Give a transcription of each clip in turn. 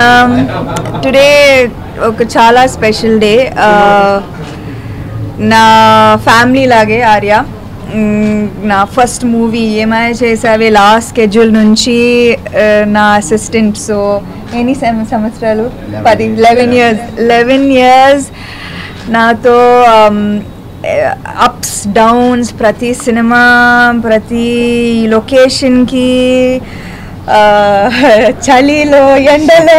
today ఒక చాలా special day నా ఫ్యామిలీ లాగే ఆర్య మ్, నా ఫస్ట్ మూవీ ఏమైనా చేసావే లాస్ట్ స్కెడ్యూల్ నుంచి ఆ, నా అసిస్టెంట్ సో ఎన్ని సం- సంవత్సరాలు పది లెవెన్ ఇయర్స్ లెవెన్ ఇయర్స్ నాతో అప్స్ డౌన్స్ ప్రతి సినిమా ప్రతి లొకేషన్కి ఆ, చలిలో ఎండలో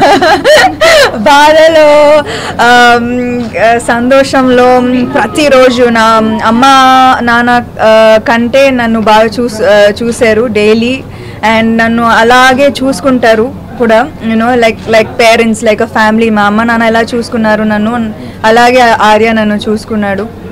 బాధలో ఆమ్, ఆ, సంతోషంలో ప్రతిరోజు నా అమ్మ నాన్న ఆ, కంటే నన్ను బాగా చూస్ ఆ, చూశారు డైలీ అండ్ నన్ను అలాగే చూసుకుంటారు కూడా you know like like parents like a family మా అమ్మ నాన్న ఎలా చూసుకున్నారు నన్ను అలాగే ఆర్య నన్ను చూసుకున్నాడు